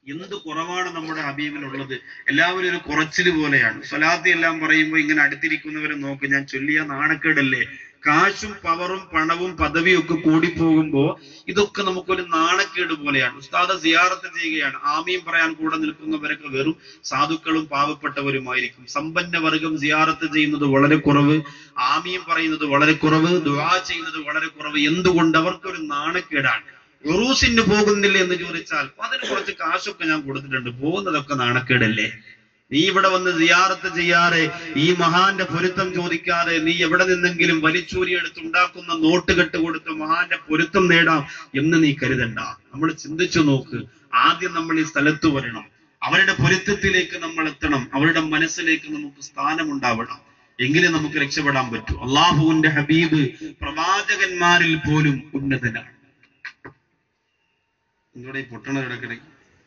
എന്ത് കുറവാണ് നമ്മുടെ ഹബീബിനുള്ളത് എല്ലാവരും ഒരു കുറച്ചില് പോലെയാണ് സ്വലാത്തി എല്ലാം പറയുമ്പോൾ ഇങ്ങനെ അടുത്തിരിക്കുന്നവരെ നോക്ക് ഞാൻ ചൊല്ലിയ നാണക്കേടല്ലേ കാശും പവറും പണവും പദവിയും ഒക്കെ കൂടിപ്പോകുമ്പോ ഇതൊക്കെ നമുക്കൊരു നാണക്കേട് പോലെയാണ് ഉസ്താദ സിയാറത്ത് ചെയ്യുകയാണ് ആമീൻ പറയാൻ കൂടെ നിൽക്കുന്നവരൊക്കെ വെറും സാധുക്കളും പാവപ്പെട്ടവരുമായിരിക്കും സമ്പന്ന വർഗം സിയാറത്ത് ചെയ്യുന്നത് വളരെ കുറവ് ആമീൻ പറയുന്നത് വളരെ കുറവ് ദുആ ചെയ്യുന്നത് വളരെ കുറവ് എന്തുകൊണ്ട് അവർക്കൊരു നാണക്കേടാണ് ഉറൂസിന് പോകുന്നില്ല എന്ന് ചോദിച്ചാൽ അതിന് കുറച്ച് കാശൊക്കെ ഞാൻ കൊടുത്തിട്ടുണ്ട് പോകുന്നതൊക്കെ നാണക്കേടല്ലേ നീ ഇവിടെ വന്ന് സിയാറത്ത് ചെയ്യാതെ ഈ മഹാന്റെ പൊരുത്തം ചോദിക്കാതെ നീ എവിടെ നിന്നെങ്കിലും വലിച്ചൂരി എടുത്തുണ്ടാക്കുന്ന നോട്ട് കെട്ട് കൊടുത്ത് മഹാന്റെ പൊരുത്തം നേടാം എന്ന് നീ കരുതണ്ട നമ്മൾ ചിന്തിച്ചു നോക്ക് ആദ്യം നമ്മൾ ഈ സ്ഥലത്ത് വരണം അവരുടെ പൊരുത്തത്തിലേക്ക് നമ്മൾ എത്തണം അവരുടെ മനസ്സിലേക്ക് നമുക്ക് സ്ഥാനമുണ്ടാവണം എങ്കിലേ നമുക്ക് രക്ഷപ്പെടാൻ പറ്റൂ അള്ളാഹുവിന്റെ ഹബീബ് പ്രവാചകന്മാരിൽ പോലും ഉന്നതനാണ് നിങ്ങളുടെ ഈ പൊട്ടണ ഇടക്കിടയ്ക്ക്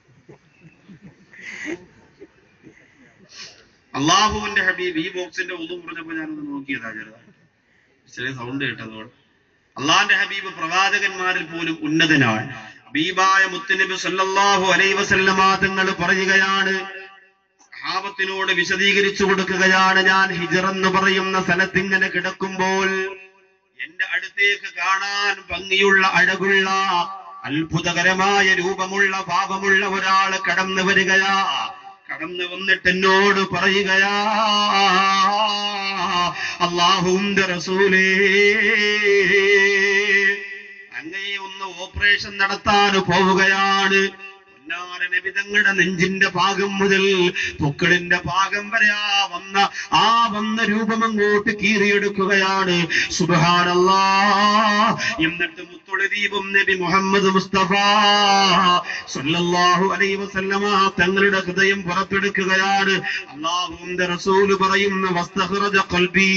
അള്ളാഹുവിന്റെ ഹബീബ് ഈ ബോക്സിന്റെ ഒന്നും പറഞ്ഞപ്പോ ഞാനൊന്ന് നോക്കിയതാ ചെറുതായിട്ട് ചെറിയ സൗണ്ട് കേട്ടതുകൊണ്ട് അള്ളാഹിന്റെ ഹബീബ് പ്രവാചകന്മാരിൽ പോലും ഉന്നതനാണ് ഹബീബായ മുത്തുനബി സല്ലല്ലാഹു അലൈഹി വസല്ലമ തങ്ങൾ പറയുകയാണ് സഹാബത്തിനോട് വിശദീകരിച്ചു കൊടുക്കുകയാണ് ഞാൻ ഹിജർ എന്ന് പറയുന്ന സ്ഥലത്ത് ഇങ്ങനെ കിടക്കുമ്പോൾ എന്റെ അടുത്തേക്ക് കാണാൻ ഭംഗിയുള്ള അഴകുള്ള അത്ഭുതകരമായ രൂപമുള്ള ഭാവമുള്ള ഒരാള് കടന്നു വരികയാ കടന്നു വന്നിട്ട് എന്നോട് പറയുകയാ അള്ളാഹുന്റെ റസൂലേ അങ്ങയെ ഒന്ന് ഓപ്പറേഷൻ നടത്താൻ പോവുകയാണ് പൊന്നാര നബിതങ്ങളുടെ നെഞ്ചിന്റെ ഭാഗം മുതൽ പൊക്കിളിന്റെ ഭാഗം വരെ ആ വന്ന ആ വന്ന രൂപം അങ്ങോട്ട് കീറിയെടുക്കുകയാണ് സുബഹാനല്ലാ എന്നിട്ട് മുത്തൊളി ദീപം നബി മുഹമ്മദ് മുസ്തഫ സല്ലല്ലാഹു അലൈഹി വസല്ലമ തങ്ങളുടെ ഹൃദയം പുറത്തെടുക്കുകയാണ് അള്ളാഹുവിന്റെ റസൂല് പറയുന്നു വസ്തഖറജ ഖൽബി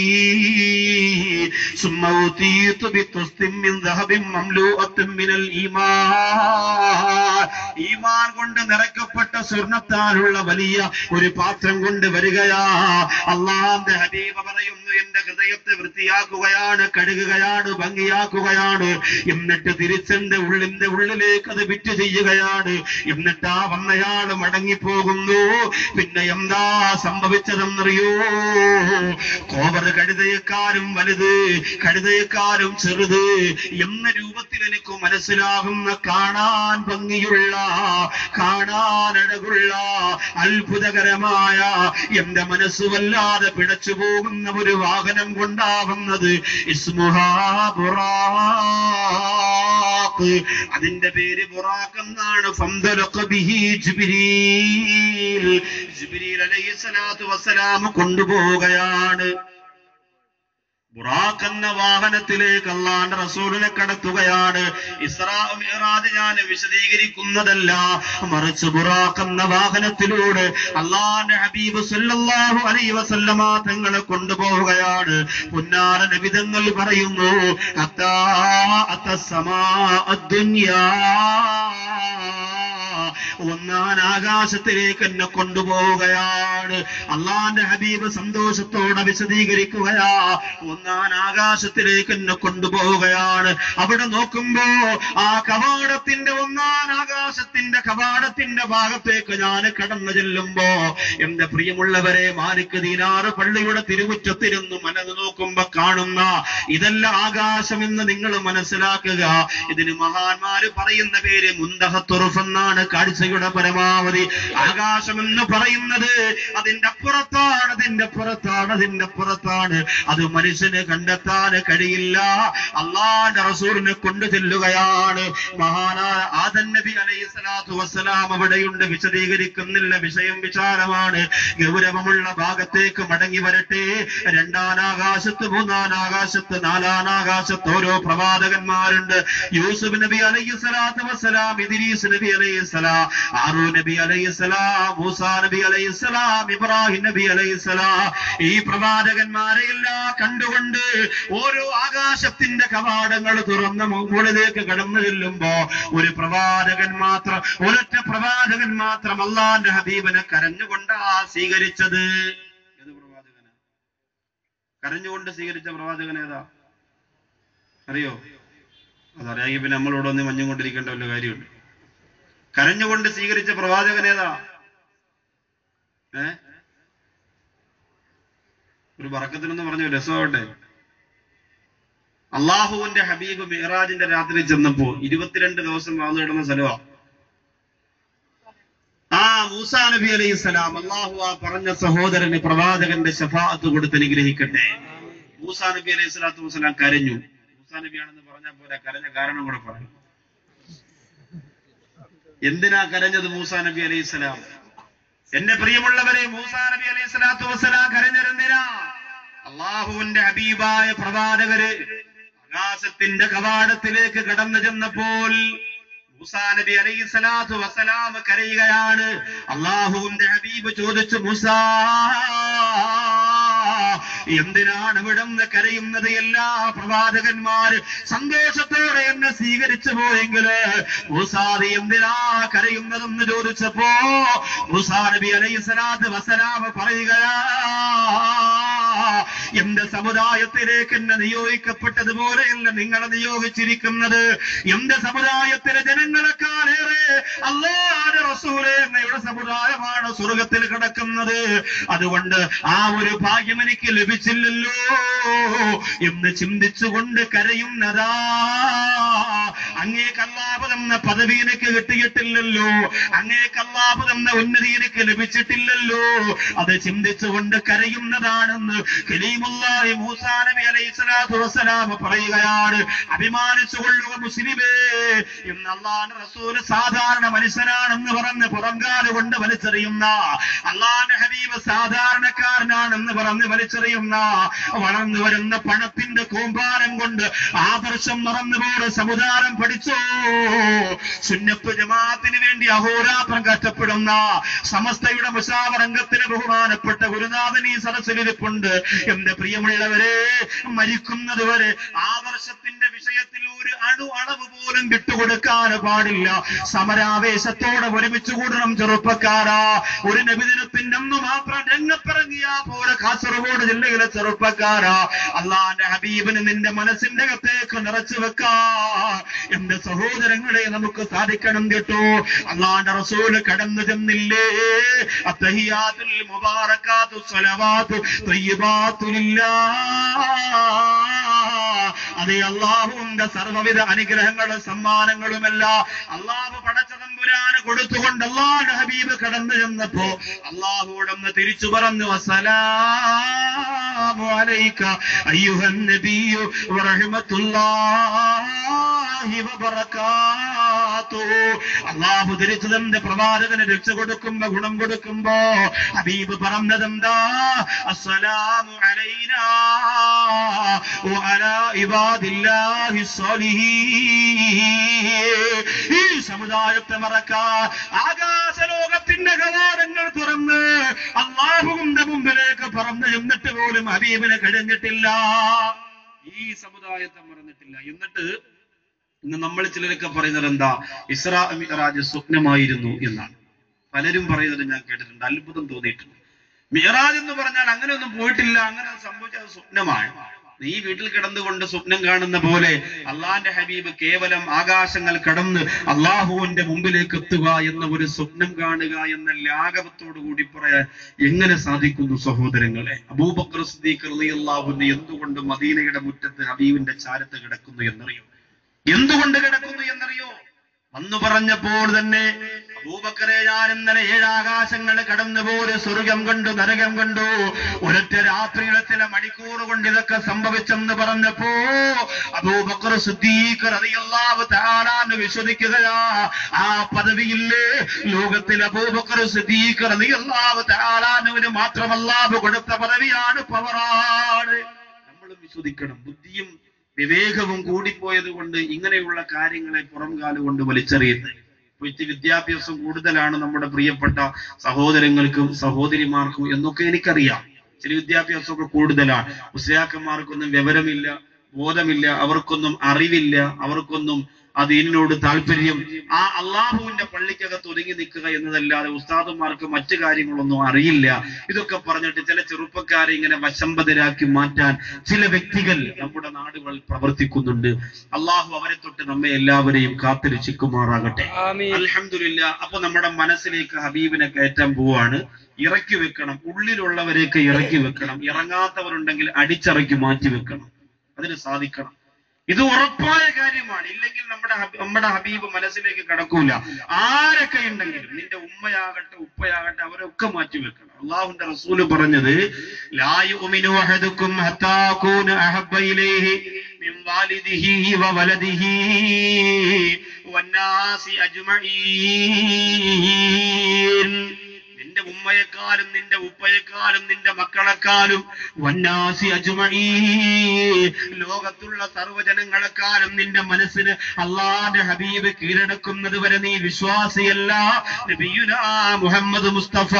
ثم أوتيت بطست من ذهب مملوءة من الإيمان ഈമാൻ കൊണ്ട് നിറയ്ക്കപ്പെട്ട സ്വർണത്താലുള്ള വലിയ ഒരു പാത്രം കൊണ്ട് വരികയാ അള്ളാന്റെ ഹബീബ പറയുന്നു എന്റെ ഹൃദയത്തെ വൃത്തിയാക്കുകയാണ് കഴുകുകയാണ് ഭംഗിയാക്കുകയാണ് എന്നിട്ട് തിരിച്ചെന്റെ ഉള്ളിന്റെ ഉള്ളിലേക്ക് അത് വിറ്റ് ചെയ്യുകയാണ് എന്നിട്ട് ആ വന്നയാള് മടങ്ങിപ്പോകുന്നു പിന്നെ എന്താ സംഭവിച്ചതെന്നറിയോ കോവർ കഴുതയെക്കാരും വലുത് കഴുതയെക്കാരും ചെറുത് എന്ന രൂപത്തിൽ എനിക്ക് മനസ്സിലാകുന്ന കാണാൻ ഭംഗിയുള്ള കാണാൻ അഴകുള്ള അത്ഭുതകരമായ എന്റെ മനസ്സ് വല്ലാതെ പിടച്ചു പോകുന്ന ഒരു വാഹനം കൊണ്ടാവുന്നത് ഇസ്മുഹാ ബുറാഖ് അതിന്റെ പേര് ബുറാഖ് എന്നാണ് ഫംദലഖ ബിഹി ജിബ്രീൽ ജിബ്രീൽ അലൈഹിസ്സലാത്തു വസ്സലാം കൊണ്ടുപോവുകയാണ് ബുറാഖ് എന്ന വാഹനത്തിലേക്ക് അള്ളാന്റെ റസൂലിനെ കടത്തുകയാണ് ഇസ്രാ മിഅ്റാജ് ഞാൻ വിശദീകരിക്കുന്നതല്ല മറിച്ച് ബുറാഖ് എന്ന വാഹനത്തിലൂടെ അള്ളാന്റെ ഹബീബ് സല്ലല്ലാഹു അലൈഹി വസല്ലമ തങ്ങളെ കൊണ്ടുപോവുകയാണ് പുന്നാര നബിതങ്ങൾ പറയുന്നു അത്താ അത്തസമാ അദ്ദുനിയാ ഒന്നാൻ ആകാശത്തിലേക്ക് എന്നെ കൊണ്ടുപോവുകയാണ് അള്ളാന്റെ ഹബീബ് സന്തോഷത്തോടെ വിശദീകരിക്കുകയാ ഒന്നാൻ ആകാശത്തിലേക്ക് എന്നെ കൊണ്ടുപോവുകയാണ് അവിടെ നോക്കുമ്പോ ആ കവാടത്തിന്റെ ഒന്നാൻ ആകാശത്തിന്റെ കവാടത്തിന്റെ ഭാഗത്തേക്ക് ഞാൻ കടന്നു ചെല്ലുമ്പോ എന്റെ പ്രിയമുള്ളവരെ മാലിക് ദീനാറ് പള്ളിയുടെ തിരുമുറ്റത്തിരുന്ന് മനത് നോക്കുമ്പോ കാണുന്ന ഇതല്ല ആകാശം എന്ന് നിങ്ങൾ മനസ്സിലാക്കുക ഇതിന് മഹാന്മാര് പറയുന്ന പേര് മുന്തഹത്തുറുഫ് എന്നാണ് കാഴ്ചയുടെ പരമാവധി ആകാശം എന്ന് പറയുന്നത് അതിന്റെ അപ്പുറത്താണ് അതിന്റെ പുറത്താണ് അതിന്റെ പുറത്താണ് അത് മനുഷ്യന് കണ്ടെത്താൻ കഴിയില്ല അള്ളാന്റെ റസൂലിനെ കൊണ്ടു ചെല്ലുകയാണ് മഹാനായ ആദൻ നബി അലൈഹി സ്വലാത്തു വസ്സലാം അവിടെയുണ്ട് വിശദീകരിക്കുന്നില്ല വിഷയം വിചാരമാണ് ഗൗരവമുള്ള ഭാഗത്തേക്ക് മടങ്ങി വരട്ടെ രണ്ടാം ആകാശത്ത് മൂന്നാം ആകാശത്ത് നാലാം ആകാശത്ത് ഓരോ പ്രവാചകന്മാരുണ്ട് യൂസുഫ് നബി അലൈഹി സ്വലാത്തു വസ്സലാം ഇദ്രീസ് നബി അലൈഹി സ്വലാം ആറു നബി അലൈഹി സ്വലാം മൂസാ നബി അലൈഹി സ്വലാം ഇബ്രാഹിം നബി അലൈഹി സ്വലാം ഈ പ്രവാചകന്മാരെ എല്ലാം കണ്ടുകൊണ്ട് ഓരോ ആകാശത്തിന്റെ കവാടങ്ങൾ തുറന്ന് മുകളിലേക്ക് കടന്നു ചെല്ലുമ്പോ ഒരു പ്രവാചകൻ മാത്രം ഒരൊറ്റ പ്രവാചകൻ മാത്രം അള്ളാന്റെ ഹബീബിനെ കരഞ്ഞുകൊണ്ടാ സ്വീകരിച്ചത് ഏത് പ്രവാചകനാ കരഞ്ഞുകൊണ്ട് സ്വീകരിച്ച പ്രവാചകൻ ഏതാ അറിയോ അതറിയാമെങ്കിൽ പിന്നെ നമ്മളോട് ഒന്ന് മഞ്ഞും കൊണ്ടിരിക്കേണ്ട വല്ല കാര്യമുണ്ട് കരഞ്ഞുകൊണ്ട് സ്വീകരിച്ച പ്രവാചകൻ ഏതാ ഏ ഒരു ബറക്കത്തിനെന്ന് പറഞ്ഞു രസമാവട്ടെ അള്ളാഹുവിന്റെ ഹബീബ് മിഹ്റാജിന്റെ രാത്രി ചെന്നപ്പോ ഇരുപത്തിരണ്ട് ദിവസം വാങ്ങു കിടന്ന സ്ഥലമാ ആ മൂസാ നബി അലൈഹി സ്വലാം അള്ളാഹു ആ പറഞ്ഞ സഹോദരന് പ്രവാചകന്റെ ശഫാഅത്ത് കൊടുത്ത് അനുഗ്രഹിക്കട്ടെ മൂസാ നബി അലൈഹി സ്വലാത്തു വസ്സലാം കരഞ്ഞു മൂസാ നബിയാണെന്ന് പറഞ്ഞാൽ പോരാ കരഞ്ഞ കാരണം കൂടെ പറഞ്ഞു എന്തിനാ കരഞ്ഞത് മൂസാ നബി അലൈഹി സ്വലാം എന്റെ പ്രിയമുള്ളവരെ മൂസാ നബി അലൈഹി സ്വലാത്തു വസ്സലാം കരഞ്ഞതെന്തിനാ അള്ളാഹുവിന്റെ ഹബീബായ പ്രവാചകര് ആകാശത്തിന്റെ കവാടത്തിലേക്ക് കടന്നു ചെന്നപ്പോൾ മൂസാ നബി അലൈഹി സ്വലാത്തു വസ്സലാം കരയുകയാണ് അള്ളാഹുവിന്റെ ഹബീബ് ചോദിച്ചു മൂസാ എന്തിനാണ് ഇവിടുന്ന് കരയുന്നത് എല്ലാ പ്രവാചകന്മാര് സന്തോഷത്തോടെ എന്നെ സ്വീകരിച്ചു പോയെങ്കില് മൂസാദി എന്തിനാ കരയുന്നതെന്ന് ചോദിച്ചപ്പോ മൂസാ നബി അലൈഹി സ്വലാത്ത് വസ്സലാം പറയുകയാ എന്റെ സമുദായത്തിലേക്ക് എന്നെ നിയോഗിക്കപ്പെട്ടതുപോലെയല്ല നിങ്ങളെ നിയോഗിച്ചിരിക്കുന്നത് എന്റെ സമുദായത്തിലെ ജനങ്ങളെക്കാളേറെ അല്ലാതെ റസൂലെ എന്നയുടെ സമുദായമാണ് സ്വർഗത്തിൽ കിടക്കുന്നത് അതുകൊണ്ട് ആ ഒരു ഭാഗ്യം എനിക്ക് ലഭിച്ചില്ലല്ലോ എന്ന് ചിന്തിച്ചുകൊണ്ട് കരയുന്നതാ അങ്ങേക്ക് അല്ലാഹു തന്ന പദവി എനിക്ക് കിട്ടിയിട്ടില്ലല്ലോ അങ്ങേക്ക് അല്ലാഹു തന്ന ഉന്നതി എനിക്ക് ലഭിച്ചിട്ടില്ലല്ലോ അത് ചിന്തിച്ചുകൊണ്ട് കരയുന്നതാണെന്ന് കലീമുല്ലാഹി മൂസാ നബി അലൈഹി സ്വലാത്തു വസ്സലാം പറയുകയാണ് അഭിമാനിച്ചുകൊള്ളുക മുസ്ലിമേ എന്ന് അള്ളാഹ് റസൂല് സാധാരണ മനുഷ്യനാണെന്ന് പറഞ്ഞ് പുറംകാല് കൊണ്ട് വലിച്ചെറിയുന്ന അള്ളാന്റെ ഹബീബ് സാധാരണക്കാരനാണെന്ന് പറഞ്ഞ് വലിച്ചെറിയുന്ന വളർന്നു വരുന്ന പണത്തിന്റെ കൂമ്പാരം കൊണ്ട് ആദർശം മറന്നുപോടെ സമുദായം പഠിച്ചോ സുന്നപ്പ് ജമാഅത്തിന് വേണ്ടി അഹോരാത്രം കഷ്ടപ്പെടുന്ന സമസ്തയുടെ മുഷാവറംഗത്തിന് ബഹുമാനപ്പെട്ട ഗുരുനാഥൻ ഈ സദസ്സിലിരിപ്പുണ്ട് എന്റെ പ്രിയമുള്ളവരെ മരിക്കുന്നത് വരെ ആദർശത്തിന്റെ വിഷയത്തിൽ ഒരു അണു അളവ് പോലും വിട്ടുകൊടുക്കാൻ പാടില്ല സമരാവേശത്തോടെ ഒരുമിച്ച് കൂടണം ചെറുപ്പക്കാരാ ഒരു നബിദിനത്തിന്റെ അന്ന് മാത്രം രംഗത്തിറങ്ങിയ പോലെ കാസർഗോഡ് ജില്ലയിലെ ചെറുപ്പക്കാരാ അള്ളാന്റെ ഹബീബിന് നിന്റെ മനസ്സിന്റെ അകത്തേക്ക് നിറച്ചു വെക്കാ എന്റെ സഹോദരങ്ങളെ നമുക്ക് സാധിക്കണം കേട്ടോ അള്ളാന്റെ റസൂല് കടന്നു ചെന്നില്ലേ അത്തഹിയാത്തുൽ മുബാറക്കാത്തു സ്വലവാത്തു അതെ അള്ളാഹുവിന്റെ സർവവിധ അനുഗ്രഹങ്ങളും സമ്മാനങ്ങളുമെല്ലാം അള്ളാഹു പടച്ചതമ്പുരാന് കൊടുത്തുകൊണ്ട് അള്ളാഹുടെ ഹബീബ് കടന്നു ചെന്നപ്പോ അള്ളാഹുവോടൊന്ന് തിരിച്ചു പറഞ്ഞു അസ്സലാമു അലൈക അയ്യുഹൻ നബിയു വറഹ്മത്തുള്ളാഹി വബറകാതുഹു അള്ളാഹു തിരിച്ചു തന്റെ പ്രവാചകന് രക്ഷ കൊടുക്കുമ്പോ ഗുണം കൊടുക്കുമ്പോ ഹബീബ് പറഞ്ഞതെന്താ അസ്സലാമു അലൈനാ വഅലാ ഇബാദില്ലാഹി സ്വാലിഹീൻ ഈ സമുദായത്തെ മറക്കാൻ ആകാശലോകത്തിന്റെ കവാടങ്ങൾ തുറന്ന് അള്ളാഹുവിന്റെ മുമ്പിലേക്ക് പറന്ന് എന്നിട്ട് പോലും ഹബീബിന് കഴിഞ്ഞിട്ടില്ല ഈ സമുദായത്തെ മറന്നിട്ടില്ല എന്നിട്ട് ഇന്ന് നമ്മൾ ചിലരൊക്കെ പറയുന്നത് എന്താ ഇസ്രാ മിഹറാജ് സ്വപ്നമായിരുന്നു എന്നാണ് പലരും പറയുന്നത് ഞാൻ കേട്ടിട്ടുണ്ട് അത്ഭുതം തോന്നിയിട്ടുണ്ട് മിഹറാജ് എന്ന് പറഞ്ഞാൽ അങ്ങനെയൊന്നും പോയിട്ടില്ല അങ്ങനെ സംഭവിച്ചത് സ്വപ്നമാണ് നീ വീട്ടിൽ കിടന്നുകൊണ്ട് സ്വപ്നം കാണുന്ന പോലെ അള്ളാന്റെ ഹബീബ് കേവലം ആകാശങ്ങൾ കടന്ന് അള്ളാഹുവിന്റെ മുമ്പിലേക്ക് എത്തുക എന്ന ഒരു സ്വപ്നം കാണുക എന്ന ലാഘവത്തോടു കൂടി പറയാൻ എങ്ങനെ സാധിക്കുന്നു സഹോദരങ്ങളെ അബൂബക്കർ സിദ്ദീഖ് റളിയല്ലാഹുവിന് എന്തുകൊണ്ട് മദീനയുടെ മുറ്റത്ത് ഹബീബിന്റെ ചാരത്ത് കിടക്കുന്നു എന്നറിയോ എന്തുകൊണ്ട് കിടക്കുന്നു എന്നറിയോ വന്നു പറഞ്ഞപ്പോൾ തന്നെ അബൂബക്കറെ ഞാൻ ഇന്നലെ ഏഴാകാശങ്ങൾ കടന്നുപോലെ സ്വർഗം കണ്ടു നരകം കണ്ടു ഒരൊറ്റ രാത്രിയിലെ ചില മണിക്കൂർ കൊണ്ട് ഇതൊക്കെ സംഭവിച്ചെന്ന് പറഞ്ഞപ്പോ അബൂബക്കർ സിദ്ദീഖ് റളിയല്ലാഹു തആലാന്ന് വിശ്വസിക്കുകയാ ആ പദവിയില്ലേ ലോകത്തിൽ അബൂബക്കർ സിദ്ദീഖ് റളിയല്ലാഹു തആലാനുവിന് മാത്രമല്ലാഹു കൊടുത്ത പദവിയാണ് പവറാണ് നമ്മൾ വിശ്വസിക്കണം ബുദ്ധിയും വിവേകവും കൂടിപ്പോയത് കൊണ്ട് ഇങ്ങനെയുള്ള കാര്യങ്ങളെ പുറം കാലുകൊണ്ട് വലിച്ചെറിയുന്നത് ഇപ്പൊ വിദ്യാഭ്യാസം കൂടുതലാണ് നമ്മുടെ പ്രിയപ്പെട്ട സഹോദരങ്ങൾക്കും സഹോദരിമാർക്കും എന്നൊക്കെ എനിക്കറിയാം ചില വിദ്യാഭ്യാസമൊക്കെ കൂടുതലാണ് മുസ്ലിയാക്കന്മാർക്കൊന്നും വിവരമില്ല ബോധമില്ല അവർക്കൊന്നും അറിവില്ല അവർക്കൊന്നും ആ ദീനിനോട് താല്പര്യം ആ അള്ളാഹുവിന്റെ പള്ളിക്കകത്ത് ഒതുങ്ങി നിൽക്കുക എന്നതല്ലാതെ ഉസ്താദന്മാർക്ക് മറ്റു കാര്യങ്ങളൊന്നും അറിയില്ല ഇതൊക്കെ പറഞ്ഞിട്ട് ചില ചെറുപ്പക്കാരെ ഇങ്ങനെ വശംബതരാക്കി മാറ്റാൻ ചില വ്യക്തികൾ നമ്മുടെ നാടുകളിൽ പ്രവർത്തിക്കുന്നുണ്ട് അള്ളാഹു അവരെ തൊട്ട് നമ്മെ എല്ലാവരെയും കാത്തിരക്ഷിക്കുമാറാകട്ടെ ആമീൻ അൽഹംദുലില്ല അപ്പൊ നമ്മുടെ മനസ്സിലേക്ക് ഹബീബിനെ കയറ്റാൻ പോവാണ് ഇറക്കി വെക്കണം ഉള്ളിലുള്ളവരെയൊക്കെ ഇറക്കി വെക്കണം ഇറങ്ങാത്തവരുണ്ടെങ്കിൽ അടിച്ചിറക്കി മാറ്റി വെക്കണം അതിന് സാധിക്കണം ഇത് ഉറപ്പായ കാര്യമാണ് ഇല്ലെങ്കിൽ നമ്മുടെ ഹബ- നമ്മുടെ ഹബീബ് മനസ്സിലേക്ക് കടക്കൂല ആരൊക്കെ ഉണ്ടെങ്കിലും നിന്റെ ഉമ്മയാകട്ടെ ഉപ്പയാകട്ടെ അവരൊക്കെ മാറ്റി വെക്കണം അള്ളാഹുന്റെ റസൂല് പറഞ്ഞത് ലാ യുഅ്മിനു അഹദുക്കും ഹത്താ അകൂന അഹബ്ബ ഇലൈഹി മിൻ വാലിദിഹി വവലദിഹി വന്നാസി അജ്മഈൻ നിന്റെ ഉമ്മയെക്കാളും നിന്റെ ഉപ്പയെക്കാളും നിന്റെ മക്കളെക്കാളും വന്നാസി അജുമഈ ലോകത്തുള്ള സർവ്വജനങ്ങളെക്കാളും നിന്റെ മനസ്സിന് അള്ളാന്റെ ഹബീബ് കീഴടക്കുന്നത് വരെ നീ വിശ്വാസിയല്ല നബിയുനാ മുഹമ്മദ് മുസ്തഫ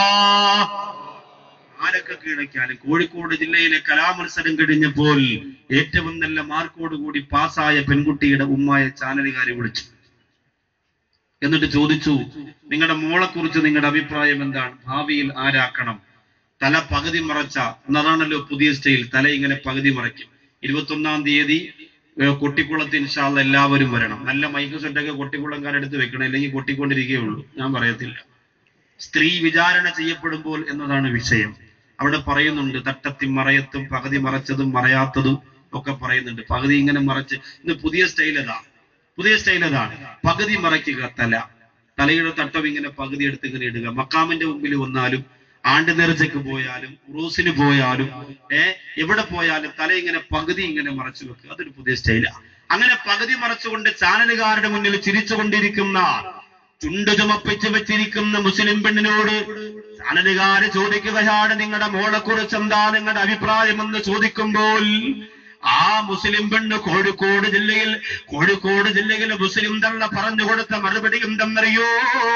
ആരൊക്കെ കീഴടക്കിയാലും കോഴിക്കോട് ജില്ലയിലെ കലാമത്സരം കഴിഞ്ഞപ്പോൾ ഏറ്റവും നല്ല മാർക്കോട് കൂടി പാസ്സായ പെൺകുട്ടിയുടെ ഉമ്മായ ചാനലുകാരെ വിളിച്ചു എന്നിട്ട് ചോദിച്ചു നിങ്ങളുടെ മോളെ കുറിച്ച് നിങ്ങളുടെ അഭിപ്രായം എന്താണ് ഭാവിയിൽ ആരാക്കണം തല പകുതി മറച്ച എന്നതാണല്ലോ പുതിയ സ്റ്റൈൽ തല ഇങ്ങനെ പകുതി മറയ്ക്കും ഇരുപത്തൊന്നാം തീയതി ഏഹ്, കൊട്ടിക്കുളത്ത് ഇൻഷാല്ല എല്ലാവരും വരണം നല്ല മൈക്ക് സെറ്റൊക്കെ കൊട്ടിക്കുളംകാരെടുത്ത് വെക്കണം അല്ലെങ്കിൽ കൊട്ടിക്കൊണ്ടിരിക്കുകയുള്ളൂ ഞാൻ പറയത്തില്ല സ്ത്രീ വിചാരണ ചെയ്യപ്പെടുമ്പോൾ എന്നതാണ് വിഷയം അവിടെ പറയുന്നുണ്ട് തട്ടത്തിൻ മറയത്തും പകുതി മറച്ചതും മറയാത്തതും ഒക്കെ പറയുന്നുണ്ട് പകുതി ഇങ്ങനെ മറച്ച് ഇന്ന് പുതിയ സ്റ്റൈൽ അതാ പുതിയ സ്റ്റൈൽ അതാണ് പകുതി മറയ്ക്കുക തല തലയുടെ തട്ടം ഇങ്ങനെ പകുതി എടുത്ത് ഇങ്ങനെ ഇടുക മക്കാമിന്റെ മുമ്പിൽ വന്നാലും ആണ്ട് നേർച്ചയ്ക്ക് പോയാലും ഉറൂസിന് പോയാലും ഏ എവിടെ പോയാലും തല ഇങ്ങനെ പകുതി ഇങ്ങനെ മറച്ചു വെക്കുക അതൊരു പുതിയ സ്റ്റൈലാ അങ്ങനെ പകുതി മറച്ചുകൊണ്ട് ചാനലുകാരുടെ മുന്നിൽ ചിരിച്ചുകൊണ്ടിരിക്കുന്ന ചുണ്ട് ചുമപ്പിച്ച് വെച്ചിരിക്കുന്ന മുസ്ലിം പെണ്ണിനോട് ചാനലുകാര് ചോദിക്കുകയാണ് നിങ്ങളുടെ മോളെ കുറിച്ച് എന്താ നിങ്ങളുടെ അഭിപ്രായമെന്ന് ചോദിക്കുമ്പോൾ ആ മുസ്ലിം പെണ്ണ് കോഴിക്കോട് ജില്ലയിൽ കോഴിക്കോട് ജില്ലയിലെ മുസ്ലിം തള്ള പറഞ്ഞു കൊടുത്ത മറുപടി എന്തെന്നറിയോ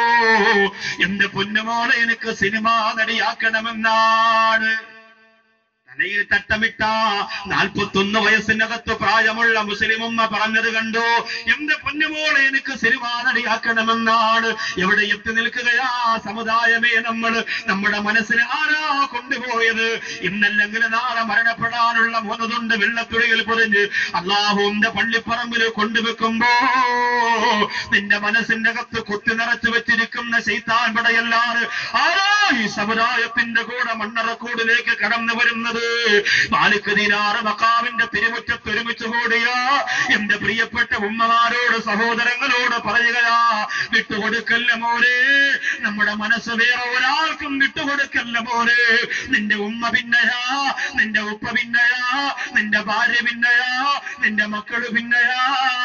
എന്റെ പൊന്നുമോളെ എനിക്ക് സിനിമാ നടിയാക്കണമെന്നാണ് തലയിൽ തട്ടമിട്ട നാൽപ്പത്തൊന്ന് വയസ്സിനകത്ത് പ്രായമുള്ള മുസ്ലിം ഉമ്മ പറഞ്ഞത് കണ്ടു എന്റെ പൊന്നുമോളെ എനിക്ക് സിനിമാ നടിയാക്കണമെന്നാണ് എവിടെ എത്തി നിൽക്കുകയാ സമുദായമേ നമ്മൾ നമ്മുടെ മനസ്സിനെ ആരാ കൊണ്ടുപോയത് ഇന്നല്ലെങ്കിൽ നാളെ മരണപ്പെടാനുള്ള മൂന്നതുണ്ട് വെള്ളത്തുള്ളികൾ പൊതിഞ്ഞ് അള്ളാഹുന്റെ പള്ളിപ്പറമ്പിൽ കൊണ്ടുവെക്കുമ്പോ നിന്റെ മനസ്സിന്റെ അകത്ത് കുത്തി നിറച്ചു വെച്ചിരിക്കുന്ന ശൈത്താൻ പടയല്ലാറ് ആരാ ഈ സമുദായത്തിന്റെ കൂടെ മണ്ണറക്കൂടിലേക്ക് കടന്നു വരുന്നത് മാലിക് ദിനാറ് മക്കാവിന്റെ തിരുമുറ്റത്ത് ഒരുമിച്ച് കൂടിയ എന്റെ പ്രിയപ്പെട്ട ഉമ്മമാരോട് സഹോദരങ്ങളോട് പറയുകയാ വിട്ടുകൊടുക്കല്ല മോനെ നമ്മുടെ മനസ്സ് വേറെ ഒരാൾക്കും വിട്ടുകൊടുക്കല്ല മോനെ നിന്റെ ഉമ്മ പിന്നയാ നിന്റെ ഉപ്പ പിന്നയാ നിന്റെ ഭാര്യ പിന്നയാ നിന്റെ മക്കള് പിന്നയാ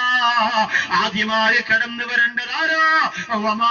ആദ്യമായി കടന്നു വരേണ്ടതാരാ വമാ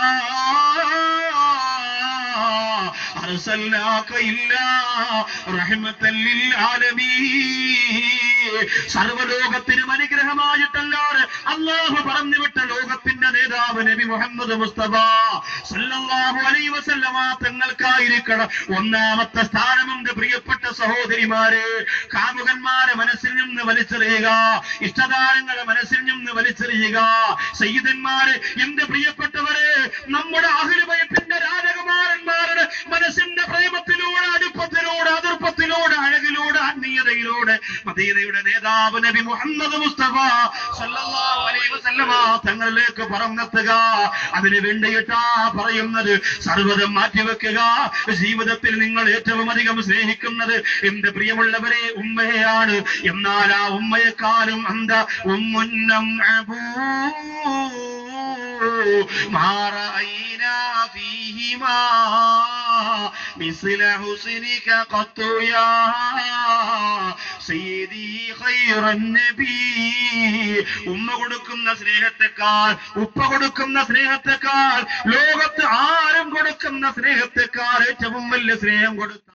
أرسلناك إلا رحمة للعالمين സർവലോകത്തിനും അനുഗ്രഹമായിട്ടല്ലാതെ അള്ളാഹു പറഞ്ഞു വിട്ട ലോകത്തിന്റെ നേതാവ് നബി മുഹമ്മദ് മുസ്തഫ സല്ലല്ലാഹു അലൈഹി വസല്ലമ തങ്ങൾക്കായിരിക്കണം ഒന്നാമത്തെ സ്ഥാനമുണ്ട് പ്രിയപ്പെട്ട സഹോദരിമാരെ കാമുകന്മാരെ മനസ്സിൽ നിന്ന് വലിച്ചെറിയുക ഇഷ്ടദാനങ്ങളെ മനസ്സിൽ നിന്ന് വലിച്ചെറിയുക സയ്യിദന്മാരെ എന്റെ പ്രിയപ്പെട്ടവരെ നമ്മുടെ അഹിലുവയപ്പിന്റെ രാജകുമാരന്മാരുടെ മനസ്സിന്റെ പ്രേമത്തിലൂടെ അടുപ്പത്തിലൂടെ അതിർപ്പത്തിലൂടെ അഴകിലൂടെ ആത്മീയതയിലൂടെ മദീനയുടെ നേതാവ് നബി മുഹമ്മദ് മുസ്തഫ സല്ലല്ലാഹു അലൈഹി വസല്ലമ തങ്ങളിലേക്ക് പറന്നെത്തുക അതിനു വേണ്ടിയിട്ടാ പറയുന്നത് സർവ്വതം മാറ്റിവെക്കുക ജീവിതത്തിൽ നിങ്ങൾ ഏറ്റവും അധികം സ്നേഹിക്കുന്നത് എന്റെ പ്രിയമുള്ളവരെ ഉമ്മയെയാണ് എന്നാൽ ആ ഉമ്മയെക്കാളും അന്ത ഉമ്മുന്നം അബൂ ما رأينا فيهما مثل حسنك قط يا سيدي خير النبي ഉമ്മ കൊടുക്കുന്ന സ്നേഹത്തെക്കാൾ ഉപ്പ കൊടുക്കുന്ന സ്നേഹത്തെക്കാൾ ലോകത്ത് ആരും കൊടുക്കുന്ന സ്നേഹത്തെക്കാൾ ഏറ്റവും വലിയ സ്നേഹം കൊടുത്ത